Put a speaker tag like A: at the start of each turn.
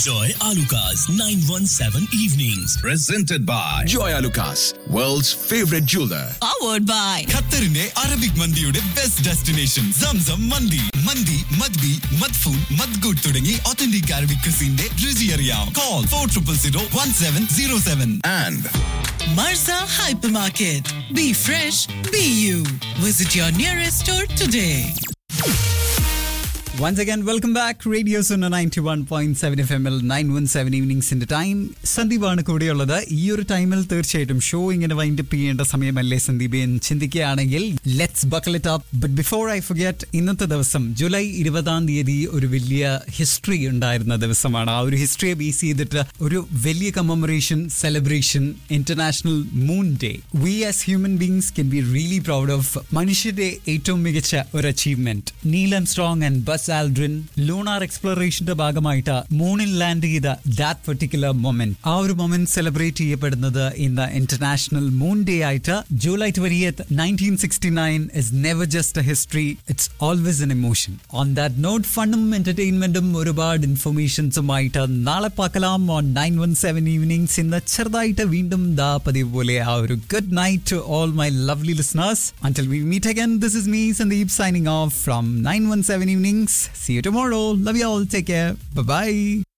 A: Enjoy Alucard's 917 evenings.
B: Presented by Joy Lucas, world's favorite jeweler.
C: powered by
D: ഖത്തറിന്റെ Arabic മന്തിയുടെ best destination സംസം മന്തി മന്തി മദ്ബി മദ്ഫൂൻ മദ്ഗൂട്ട് തുടങ്ങി ഒത്തന്റിക് അറബിക് ക്രിസിന്റെ രുചി അറിയാം call four triple zero one seven zero seven
B: And
C: Marza Hypermarket. Be fresh, be you. Visit your nearest store today.
E: Once again, welcome back. Radio Suna 91.7 FM ൽ 917 ഈവനിങ്സിന്റെ ടൈം സന്ദീപാണ് കൂടെയുള്ളത് ഈ ഒരു ടൈമിൽ തീർച്ചയായിട്ടും ഷോ ഇങ്ങനെ വൈൻഡ് അപ്പ് ചെയ്യേണ്ട സമയമല്ലേ സന്ദീപ് എന്ന് ചിന്തിക്കുകയാണെങ്കിൽ let's buckle it up but before I forget ഇന്നത്തെ ദിവസം ജൂലൈ ഇരുപതാം തീയതി ഒരു വലിയ ഹിസ്റ്ററി ഉണ്ടായിരുന്ന ദിവസമാണ് ആ ഒരു ഹിസ്റ്ററിയെ ബേസ് ചെയ്തിട്ട് ഒരു വലിയ commemoration celebration international moon day we as human beings can be really proud of മനുഷ്യരുടെ ഏറ്റവും മികച്ച ഒരു achievement Neil Armstrong and Buzz Aldrin lunar എക്സ്പ്ലോറേഷന്റെ ഭാഗമായിട്ട് മൂണിൽ ലാൻഡ് ചെയ്ത ദാറ്റ് പെർട്ടിക്കുലർ മൊമെന്റ് ആ ഒരു മൊമെന്റ് സെലിബ്രേറ്റ് ചെയ്യപ്പെടുന്നത് ഇന്ന് ഇന്റർനാഷണൽ മൂൺ ഡേ ആയിട്ട് July twentieth nineteen sixty nine is never just a history it's always an emotion on that note ഫണ്ണും എന്റർടൈൻമെന്റും ഒരുപാട് ഇൻഫർമേഷൻസുമായിട്ട് നാളെ പാക്കലാം on nine one seven evenings ഇന്ന് ചെറുതായിട്ട് വീണ്ടും ദാ പതിവ് പോലെ ആ ഒരു good night to all my lovely listeners until we meet again this is me sandeep signing off from 917 evenings see you tomorrow love you all take care bye bye